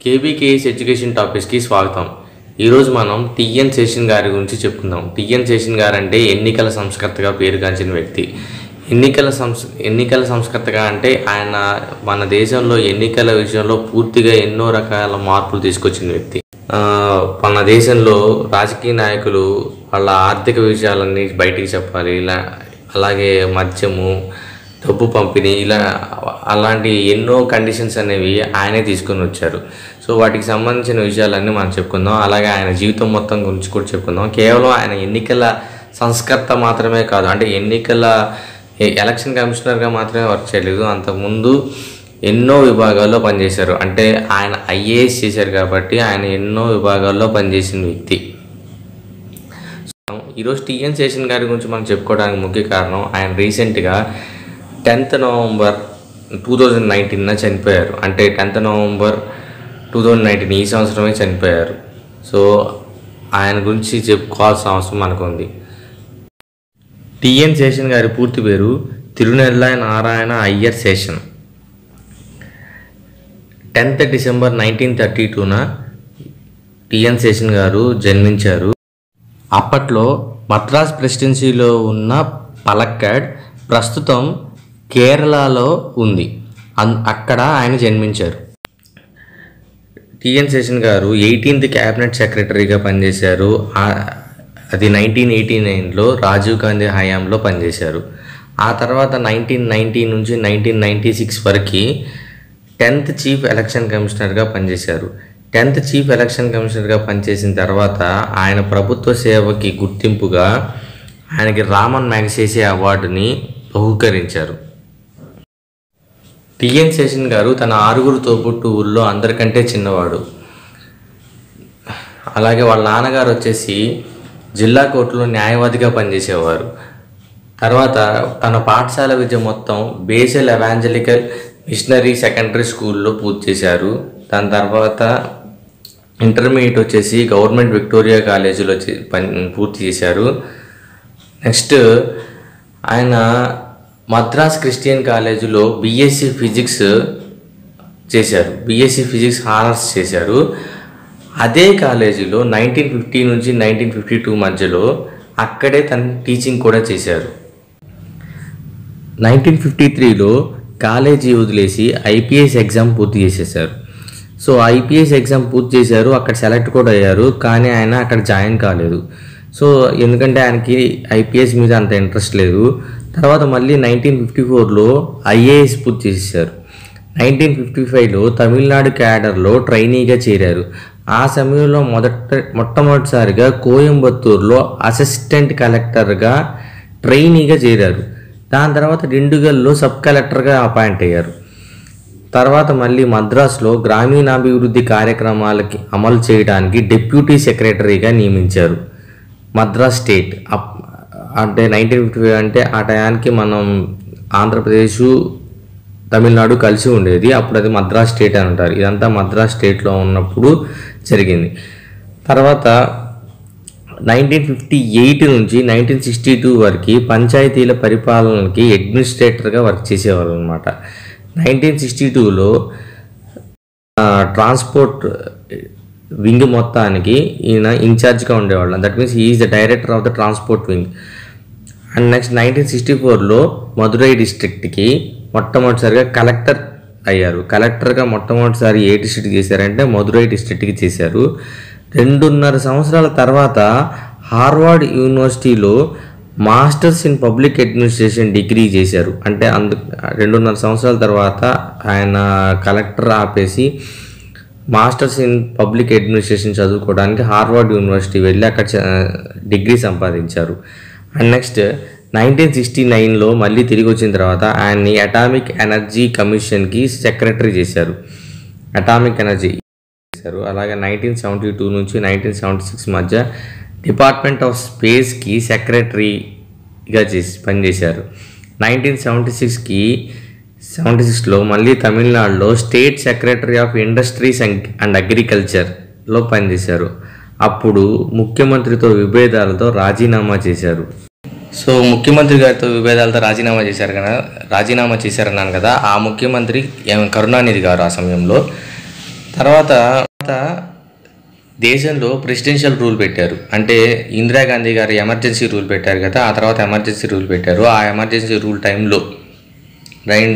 KBKS education టాపిక్స్కి స్వాగతం ఈరోజు మనం టిఎన్ శేషన్ గారి గురించి చెప్పుకుందాం టిఎన్ శేషన్ గారు అంటే ఎన్నికల సంస్కర్తగా పేరుగాంచిన వ్యక్తి ఎన్నికల సంస్ ఎన్నికల సంస్కర్తగా అంటే ఆయన మన దేశంలో ఎన్నికల విషయంలో పూర్తిగా ఎన్నో రకాల మార్పులు తీసుకొచ్చిన వ్యక్తి ఆ, మన దేశంలో రాజకీయ నాయకులు వాళ్ళ ఆర్థిక విషయాలన్నీ బయటికి చెప్పాలి ఇలా అలాగే మద్యము డబ్బు పంపిణీ ఇలా అలాంటి ఎన్నో కండిషన్స్ అనేవి ఆయనే తీసుకొని వచ్చారు సో వాటికి సంబంధించిన విషయాలన్నీ మనం చెప్పుకుందాం అలాగే ఆయన జీవితం మొత్తం గురించి కూడా చెప్పుకుందాం కేవలం ఆయన ఎన్నికల సంస్కర్త మాత్రమే కాదు అంటే ఎన్నికల ఎ- ఎలక్షన్ కమిషనర్గా మాత్రమే వర్క్ చేయలేదు అంతకుముందు ఎన్నో విభాగాల్లో పనిచేశారు అంటే ఆయన ఐఏఎస్ చేశారు కాబట్టి ఆయన ఎన్నో విభాగాల్లో పనిచేసిన వ్యక్తి ఈరోజు టీఎన్ శేషన్ గారి గురించి మనం చెప్పుకోవడానికి ముఖ్య కారణం ఆయన రీసెంట్గా టెన్త్ నవంబర్ టూ థౌజండ్ నైన్టీన్న చనిపోయారు అంటే tenth November two thousand nineteen ఈ సంవత్సరమే చనిపోయారు సో ఆయన గురించి చెప్పుకోవాల్సిన అవసరం మనకు ఉంది టిఎన్ శేషన్ గారి పూర్తి పేరు Tirunellai Narayana Iyer Seshan tenth December nineteen thirty టూన టిఎన్ శేషన్ గారు జన్మించారు అప్పట్లో మద్రాస్ ప్రెసిడెన్సీలో ఉన్న పలక్కడ్ ప్రస్తుతం కేరళలో ఉంది అన్- అక్కడ ఆయన జన్మించారు టిఎన్ శేషన్ గారు ఎయిటీన్త్ క్యాబినెట్ సెక్రటరీగా పనిచేశారు ఆ- అది నైన్టీన్ ఎయిటీ నైన్లో రాజీవ్ గాంధీ హయాంలో పనిచేశారు ఆ తర్వాత నైన్టీన్ నైన్టీ నుంచి నైన్టీన్ నైంటీ సిక్స్ వరకు టెన్త్ చీఫ్ ఎలక్షన్ కమిషనర్గా పనిచేశారు టెన్త్ చీఫ్ ఎలక్షన్ కమిషనర్గా పనిచేసిన తర్వాత ఆయన ప్రభుత్వ సేవకి గుర్తింపుగా ఆయనకి రామన్ మ్యాగసేసే అవార్డుని బహుకరించారు టిఎన్ శేషన్ గారు తన ఆరుగురు తోబుట్టువుల్లో అందరికంటే చిన్నవాడు అలాగే వాళ్ళ నాన్నగారు వచ్చేసి జిల్లా కోర్టులో న్యాయవాదిగా పనిచేసేవారు తర్వాత తన పాఠశాల విద్య మొత్తం బేసల్ ఎవాంజలికల్ మిషనరీ సెకండరీ స్కూల్లో పూర్తి చేశారు దాని తర్వాత ఇంటర్మీడియట్ వచ్చేసి గవర్నమెంట్ విక్టోరియా కాలేజీలో చే- పని పూర్తి చేశారు నెక్స్ట్ ఆయన మద్రాస్ క్రిస్టియన్ కాలేజీలో బీఎస్సీ ఫిజిక్స్ చేశారు బీఎస్సీ ఫిజిక్స్ హానర్స్ చేశారు అదే కాలేజీలో నైన్టీన్ ఫిఫ్టీ నుంచి నైన్టీన్ ఫిఫ్టీ టూ మధ్యలో అక్కడే తన టీచింగ్ కూడా చేశారు నైన్టీన్ ఫిఫ్టీ త్రీలో కాలేజీ వదిలేసి ఐపీఎస్ ఎగ్జామ్ పూర్తి చేసేసారు సో ఐపీఎస్ ఎగ్జామ్ పూర్తి చేశారు అక్కడ సెలెక్ట్ కూడా అయ్యారు కానీ ఆయన అక్కడ జాయిన్ కాలేదు సో ఎందుకంటే ఆయనకి ఐపీఎస్ మీద అంత ఇంట్రెస్ట్ లేదు తర్వాత మళ్ళీ నైన్టీన్ ఫిఫ్టీ ఫోర్లో ఐఏఎస్ పూర్తి చేసేసారు నైన్టీన్ ఫిఫ్టీ ఫైవ్లో తమిళనాడు క్యాడర్లో ట్రైనీగా చేరారు ఆ సమయంలో మొదట మొట్టమొదటిసారిగా కోయంబత్తూరులో అసిస్టెంట్ కలెక్టర్గా ట్రైనీగా చేరారు దాని తర్వాత డిండుగల్లో సబ్ కలెక్టర్గా అపాయింట్ అయ్యారు తర్వాత మళ్ళీ మద్రాసులో గ్రామీణాభివృద్ధి కార్యక్రమాలకి అమలు చేయడానికి డిప్యూటీ సెక్రటరీగా నియమించారు మద్రాస్ స్టేట్ అప్ అంటే నైన్టీన్ ఫిఫ్టీ ఫైవ్ అంటే ఆ టయానికి మనం ఆంధ్రప్రదేశ్ తమిళనాడు కలిసి ఉండేది అప్పుడు అది మద్రాస్ స్టేట్ అని అంటారు ఇదంతా మద్రాస్ స్టేట్లో ఉన్నప్పుడు జరిగింది తర్వాత నైన్టీన్ ఫిఫ్టీ ఎయిట్ నుంచి నైన్టీన్ సిక్స్టీ టూ వరకు పంచాయతీల పరిపాలనకి అడ్మినిస్ట్రేటర్గా వర్క్ చేసేవారు అనమాట నైన్టీన్ సిక్స్టీ టూలో ట్రాన్స్పోర్ట్ వింగ్ మొత్తానికి ఈయన ఇన్ఛార్జ్గా ఉండేవాళ్ళు that means is the director of the transport wing and next nineteen sixty ఫోర్లో మదురై డిస్ట్రిక్ట్కి మొట్టమొదటిసారిగా కలెక్టర్ అయ్యారు కలెక్టర్గా మొట్టమొదటిసారి ఏ డిస్ట్రిక్ట్ చేశారంటే మదురై డిస్ట్రిక్ట్కి చేశారు రెండున్నర సంవత్సరాల తర్వాత హార్వర్డ్ యూనివర్సిటీలో masters in public administration degree చేశారు అంటే అందు రెండున్నర సంవత్సరాల తర్వాత ఆయన కలెక్టర్ ఆపేసి మాస్టర్స్ ఇన్ పబ్లిక్ అడ్మినిస్ట్రేషన్ చదువుకోవడానికి హార్వర్డ్ యూనివర్సిటీ వెళ్ళి అక్కడ చ- డిగ్రీ సంపాదించారు అండ్ నెక్స్ట్ నైన్టీన్ సిక్స్టీ నైన్లో మళ్ళీ తిరిగి వచ్చిన తర్వాత ఆయన్ని అటామిక్ ఎనర్జీ కమిషన్కి సెక్రటరీ చేశారు అటామిక్ ఎనర్జీ చేశారు అలాగే నైన్టీన్ సెవెంటీ టూ నుంచి నైన్టీన్ సెవెంటీ సిక్స్ మధ్య డిపార్ట్మెంట్ ఆఫ్ స్పేస్కి సెక్రటరీగా చేసి పనిచేశారు నైన్టీన్ సెవెంటీ సిక్స్కి సెవెంటీ సిక్స్లో మళ్ళీ తమిళనాడులో state secretary of industries and అగ్రికల్చర్లో పనిచేశారు అప్పుడు ముఖ్యమంత్రితో విభేదాలతో రాజీనామా చేశారు సో ముఖ్యమంత్రి గారితో విభేదాలతో రాజీనామా చేశారు కదా రాజీనామా చేశారన్నాను కదా ఆ ముఖ్యమంత్రి ఎం- కరుణానిధి గారు ఆ సమయంలో తర్వాత తర్వాత దేశంలో ప్రెసిడెన్షియల్ రూల్ పెట్టారు అంటే ఇందిరాగాంధీ గారు ఎమర్జెన్సీ రూల్ పెట్టారు కదా ఆ తర్వాత ఎమర్జెన్సీ రూల్ పెట్టారు ఆ ఎమర్జెన్సీ రూల్ టైంలో రైన్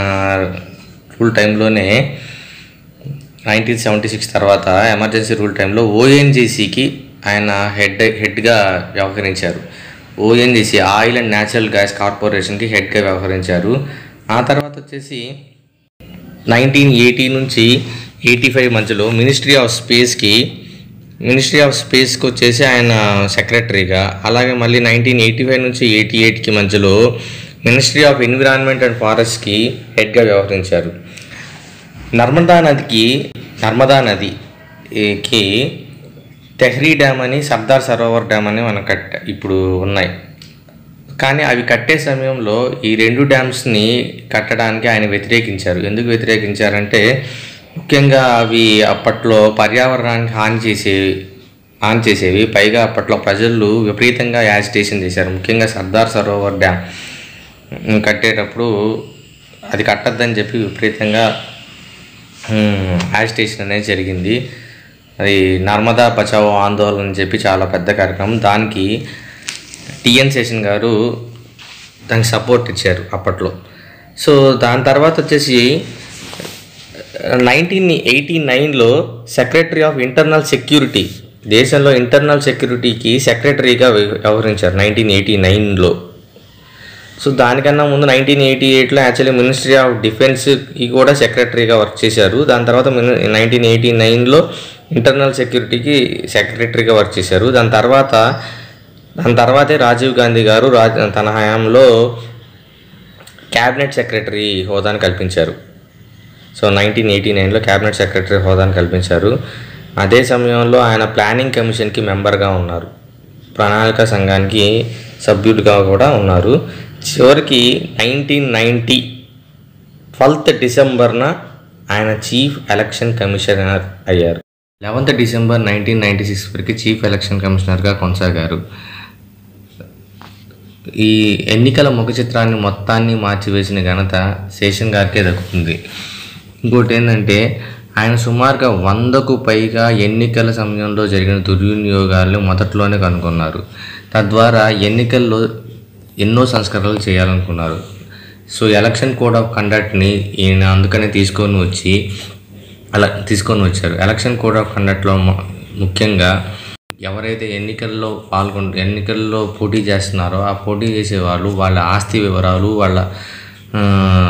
రూల్ టైంలోనే నైన్టీన్ సెవెంటీ సిక్స్ తర్వాత ఎమర్జెన్సీ రూల్ టైంలో ఓఎన్జీసీకి ఆయన హెడ్ హెడ్గా వ్యవహరించారు ONGC oil and natural gas కార్పొరేషన్కి హెడ్గా వ్యవహరించారు ఆ తర్వాత వచ్చేసి నైన్టీన్ ఎయిటీ నుంచి ఎయిటీ ఫైవ్ మధ్యలో మినిస్ట్రీ ఆఫ్ స్పేస్కి మినిస్ట్రీ ఆఫ్ స్పేస్కి వచ్చేసి ఆయన సెక్రటరీగా అలాగే మళ్ళీ నైన్టీన్ ఎయిటీ ఫైవ్ నుంచి ఎయిటీ ఎయిట్కి మధ్యలో మినిస్ట్రీ ఆఫ్ ఎన్విరాన్మెంట్ అండ్ ఫారెస్ట్కి హెడ్గా వ్యవహరించారు నర్మదా నదికి నర్మదా నదికి తెహ్రీ డ్యామ్ అని సర్దార్ సరోవర్ డ్యామ్ అని మనం కట్ట ఇప్పుడు ఉన్నాయి కానీ అవి కట్టే సమయంలో ఈ రెండు డ్యామ్స్ని కట్టడానికి ఆయన వ్యతిరేకించారు ఎందుకు వ్యతిరేకించారంటే ముఖ్యంగా అవి అప్పట్లో పర్యావరణానికి హాని చేసే హాని చేసేవి పైగా అప్పట్లో ప్రజలు విపరీతంగా యాజిటేషన్ చేశారు ముఖ్యంగా సర్దార్ సరోవర్ డ్యామ్ కట్టేటప్పుడు అది కట్టద్దని చెప్పి విపరీతంగా యాజిటేషన్ అనేది జరిగింది అది నర్మదా బచావో ఆందోళన అని చెప్పి చాలా పెద్ద కార్యక్రమం దానికి టిఎన్ శేషన్ గారు దానికి సపోర్ట్ ఇచ్చారు అప్పట్లో సో దాని తర్వాత వచ్చేసి నైన్టీన్ ఎయిటీ నైన్లో సెక్రటరీ ఆఫ్ ఇంటర్నల్ సెక్యూరిటీ దేశంలో ఇంటర్నల్ సెక్యూరిటీకి సెక్రటరీగా వ్యవహరించారు నైన్టీన్ ఎయిటీ నైన్లో సో దానికన్నా ముందు నైన్టీన్ ఎయిటీ ఎయిట్లో యాక్చువల్లీ మినిస్ట్రీ ఆఫ్ డిఫెన్స్కి కూడా సెక్రటరీగా వర్క్ చేశారు దాని తర్వాత నైన్టీన్ ఎయిటీ నైన్లో ఇంటర్నల్ సెక్యూరిటీకి సెక్రటరీగా వర్క్ చేశారు దాని తర్వాత దాని తర్వాతే రాజీవ్ గాంధీ గారు రాజ్ తన హయాంలో క్యాబినెట్ సెక్రటరీ హోదాను కల్పించారు సో నైన్టీన్ ఎయిటీ నైన్లో క్యాబినెట్ సెక్రటరీ హోదాను కల్పించారు అదే సమయంలో ఆయన ప్లానింగ్ కమిషన్కి మెంబర్గా ఉన్నారు ప్రణాళిక సంఘానికి సభ్యుడిగా కూడా ఉన్నారు చివరికి నైన్టీన్ నైంటీ ట్వెల్త్ డిసెంబర్న ఆయన చీఫ్ ఎలక్షన్ కమిషనర్ అయ్యారు eleventh December nineteen ninety six వరకు చీఫ్ ఎలక్షన్ కమిషనర్గా కొనసాగారు ఈ ఎన్నికల ముఖ చిత్రాన్ని మొత్తాన్ని మార్చివేసిన ఘనత శేషన్ గారికే దక్కుతుంది ఇంకోటి ఏంటంటే ఆయన సుమారుగా వందకు పైగా ఎన్నికల సమయంలో జరిగిన దుర్వినియోగాలను మొదట్లోనే కనుగొన్నారు తద్వారా ఎన్నికల్లో ఎన్నో సంస్కరణలు చేయాలనుకున్నారు సో ఎలక్షన్ కోడ్ ఆఫ్ కండక్ట్ని ఈయన అందుకనే తీసుకొని వచ్చి అలా తీసుకొని వచ్చారు ఎలక్షన్ కోడ్ ఆఫ్ కండక్ట్లో ము- ముఖ్యంగా ఎవరైతే ఎన్నికల్లో పాల్గొంట ఎన్నికల్లో పోటీ చేస్తున్నారో ఆ పోటీ చేసే వాళ్ళు వాళ్ళ ఆస్తి వివరాలు వాళ్ళ ఆ,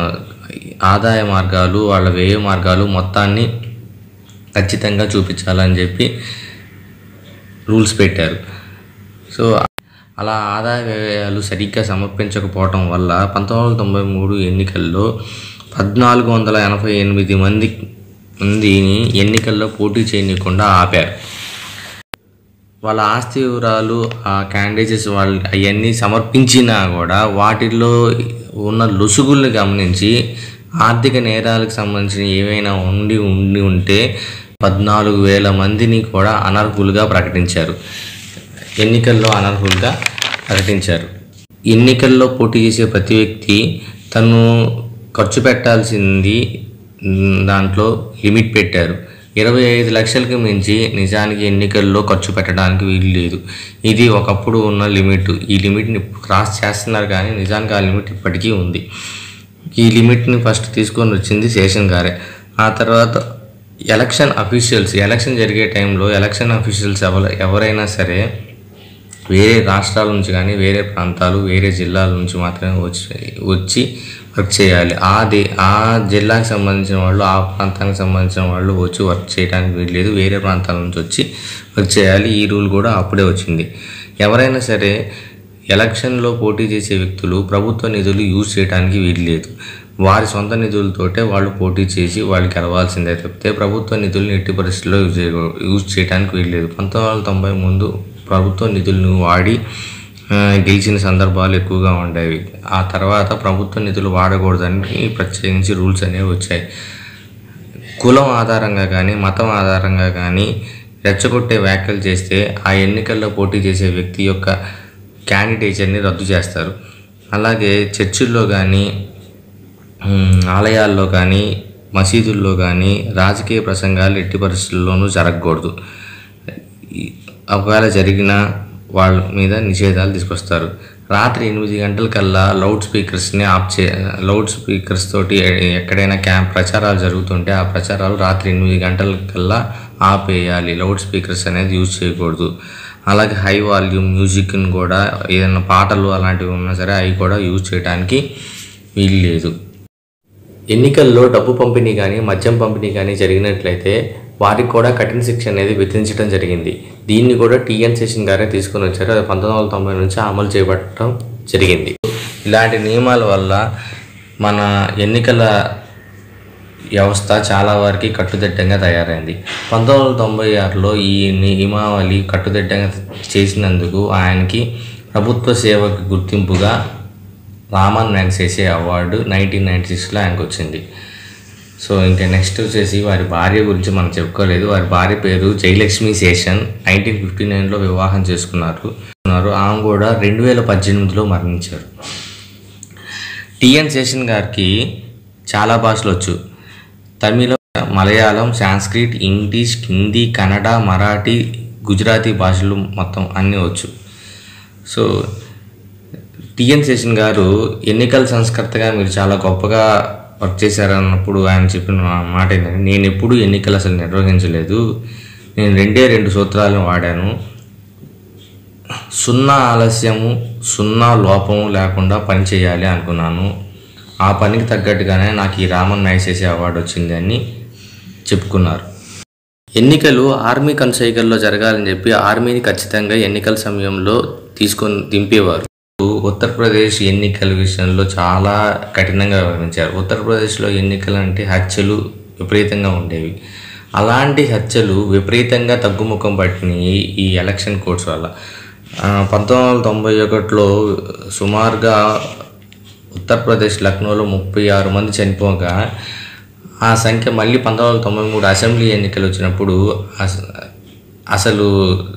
ఆదాయ మార్గాలు వాళ్ళ వ్యయ మార్గాలు మొత్తాన్ని ఖచ్చితంగా చూపించాలని చెప్పి రూల్స్ పెట్టారు సో అలా ఆదాయ వ్యయాలు సరిగ్గా సమర్పించకపోవటం వల్ల పంతొమ్మిది వందల తొంభై మూడు ఎన్నికల్లో పద్నాలుగు వందల ఎనభై ఎనిమిది మంది మందిని ఎన్నికల్లో పోటీ చేయనీయకుండా ఆపారు వాళ్ళ ఆస్తి వివరాలు ఆ క్యాండిడేట్స్ వాళ్ళు అవన్నీ సమర్పించినా కూడా వాటిల్లో ఉన్న లొసుగుల్ని గమనించి ఆర్థిక నేరాలకు సంబంధించిన ఏవైనా ఉండి ఉండి ఉంటే పద్నాలుగు వేల మందిని కూడా అనర్హులుగా ప్రకటించారు ఎన్నికల్లో అనర్హులుగా ప్రకటించారు ఎన్నికల్లో పోటీ చేసే ప్రతి వ్యక్తి తను ఖర్చు పెట్టాల్సింది మ్, దాంట్లో లిమిట్ పెట్టారు ఇరవై ఐదు లక్షలకి మించి నిజానికి ఎన్నికల్లో ఖర్చు పెట్టడానికి వీలు లేదు ఇది ఒకప్పుడు ఉన్న లిమిట్ ఈ లిమిట్ని క్రాస్ చేస్తున్నారు కానీ నిజానికి ఆ లిమిట్ ఇప్పటికీ ఉంది ఈ లిమిట్ని ఫస్ట్ తీసుకొని వచ్చింది శేషన్ గారే ఆ తర్వాత ఎలక్షన్ అఫీషియల్స్ ఎలక్షన్ జరిగే టైంలో ఎలక్షన్ అఫీషియల్స్ ఎవరు ఎవరైనా సరే వేరే రాష్ట్రాల నుంచి కానీ వేరే ప్రాంతాలు వేరే జిల్లాల నుంచి మాత్రమే వచ్చి వచ్చి వర్క్ చేయాలి ఆ దే ఆ జిల్లాకి సంబంధించిన వాళ్ళు ఆ ప్రాంతానికి సంబంధించిన వాళ్ళు వచ్చి వర్క్ చేయడానికి వీల్లేదు వేరే ప్రాంతాల నుంచి వచ్చి వర్క్ చేయాలి ఈ రూల్ కూడా అప్పుడే వచ్చింది ఎవరైనా సరే ఎలక్షన్లో పోటీ చేసే వ్యక్తులు ప్రభుత్వ నిధులు యూజ్ చేయడానికి వీల్లేదు వారి సొంత నిధులతోటే వాళ్ళు పోటీ చేసి వాళ్ళు గెలవాల్సిందే తప్పితే ప్రభుత్వ నిధులను ఎట్టి పరిస్థితుల్లో యూజ్ చేయ యూజ్ చేయడానికి వీల్లేదు పంతొమ్మిది వందల తొంభై ముందు ప్రభుత్వ నిధులను వాడి ఆ, గెలిచిన సందర్భాలు ఎక్కువగా ఉండేవి ఆ తర్వాత ప్రభుత్వ నిధులు వాడకూడదని ప్రత్యేకించి రూల్స్ అనేవి వచ్చాయి కులం ఆధారంగా కానీ మతం ఆధారంగా కానీ రెచ్చగొట్టే వ్యాఖ్యలు చేస్తే ఆ ఎన్నికల్లో పోటీ చేసే వ్యక్తి యొక్క క్యాండిడేచర్ని రద్దు చేస్తారు అలాగే చర్చిల్లో కానీ ఉమ్, ఆలయాల్లో కానీ మసీదుల్లో కానీ రాజకీయ ప్రసంగాలు ఎట్టి పరిస్థితుల్లోనూ జరగకూడదు ఈ- ఒకవేళ జరిగిన వాళ్ళ మీద నిషేధాలు తీసుకొస్తారు రాత్రి ఎనిమిది గంటలకల్లా లౌడ్ స్పీకర్స్ని ఆఫ్ చే లౌడ్ స్పీకర్స్ తోటి ఎ- ఎక్కడైనా క్యాంప్ ప్రచారాలు జరుగుతుంటే ఆ ప్రచారాలు రాత్రి ఎనిమిది గంటలకల్లా ఆపేయాలి లౌడ్ స్పీకర్స్ అనేది యూజ్ చేయకూడదు అలాగే హై వాల్యూమ్ మ్యూజిక్ని కూడా ఏదైనా పాటలు అలాంటివి ఉన్నా సరే అవి కూడా యూజ్ చేయడానికి వీలు లేదు ఎన్నికల్లో డబ్బు పంపిణీ కానీ మద్యం పంపిణీ కానీ జరిగినట్లయితే వారికి కూడా కఠిన శిక్ష అనేది విధించడం జరిగింది దీన్ని కూడా టీఎన్ శేషన్ గారే తీసుకొని వచ్చారు అది పంతొమ్మిది వందల తొంభై నుంచి అమలు చేయబడటం జరిగింది ఇలాంటి నియమాల వల్ల మన ఎన్నికల వ్యవస్థ చాలా వరకు కట్టుదిట్టంగా తయారైంది పంతొమ్మిది వందల తొంభై ఆరులో ఈ నియమావళి కట్టుదిట్టంగా చేసినందుకు ఆయనకి ప్రభుత్వ సేవకు గుర్తింపుగా Raman Magsaysay award nineteen ninety సిక్స్లో ఆయనకు వచ్చింది సో ఇంకా నెక్స్ట్ వచ్చేసి వారి భార్య గురించి మనం చెప్పుకోలేదు వారి భార్య పేరు జయలక్ష్మి శేషన్ నైన్టీన్ ఫిఫ్టీ నైన్లో వివాహం చేసుకున్నారు ఉన్నారు. ఆమె కూడా రెండు వేల పద్దెనిమిదిలో మరణించారు టిఎన్ శేషన్ గారికి చాలా భాషలు వచ్చు తమిళ మలయాళం సాంస్క్రిట్ ఇంగ్లీష్ హిందీ కన్నడ మరాఠీ గుజరాతీ భాషలు మొత్తం అన్నీ వచ్చు సో టిఎన్ శేషన్ గారు ఎన్నికల సంస్కర్తగా మీరు చాలా గొప్పగా వర్క్ చేశారన్నప్పుడు ఆయన చెప్పిన మాట ఏంటంటే నేను ఎప్పుడూ ఎన్నికలు అసలు నిర్వహించలేదు నేను రెండే రెండు సూత్రాలను వాడాను సున్నా ఆలస్యము సున్నా లోపము లేకుండా పని చేయాలి అనుకున్నాను ఆ పనికి తగ్గట్టుగానే నాకు ఈ రామన్ మ్యాగ్సేసే అవార్డు వచ్చింది అని చెప్పుకున్నారు ఎన్నికలు ఆర్మీ కన్సైకల్లో జరగాలని చెప్పి ఆర్మీని ఖచ్చితంగా ఎన్నికల సమయంలో తీసుకొని దింపేవారు ఉత్తరప్రదేశ్ ఎన్నికల విషయంలో చాలా కఠినంగా వ్యవహరించారు ఉత్తరప్రదేశ్లో ఎన్నికలు అంటే హత్యలు విపరీతంగా ఉండేవి అలాంటి హత్యలు విపరీతంగా తగ్గుముఖం పట్టినాయి ఈ ఎలక్షన్ కోడ్స్ వల్ల ఆ, పంతొమ్మిది వందల తొంభై ఒకటిలో సుమారుగా ఉత్తరప్రదేశ్ లక్నోలో ముప్పై ఆరు మంది చనిపోగా ఆ సంఖ్య మళ్ళీ పంతొమ్మిది వందల తొంభై మూడు అసెంబ్లీ ఎన్నికలు వచ్చినప్పుడు అస- అసలు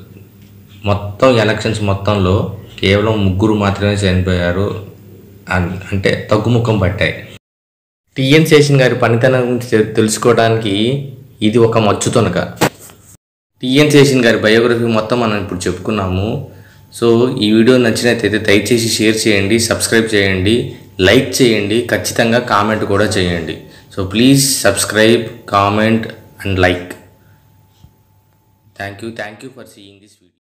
మొత్తం ఎలక్షన్స్ మొత్తంలో కేవలం ముగ్గురు మాత్రమే చనిపోయారు అన్- అంటే తగ్గుముఖం పట్టాయి టిఎన్ శేషన్ గారి పనితనం గురించి తె- తెలుసుకోవడానికి ఇది ఒక మచ్చుతొనక టిఎన్ శేషన్ గారి బయోగ్రఫీ మొత్తం మనం ఇప్పుడు చెప్పుకున్నాము సో ఈ వీడియో నచ్చినట్లయితే దయచేసి షేర్ చేయండి సబ్స్క్రైబ్ చేయండి లైక్ చేయండి ఖచ్చితంగా కామెంట్ కూడా చేయండి so please subscribe comment and like thank you thank you for seeing this video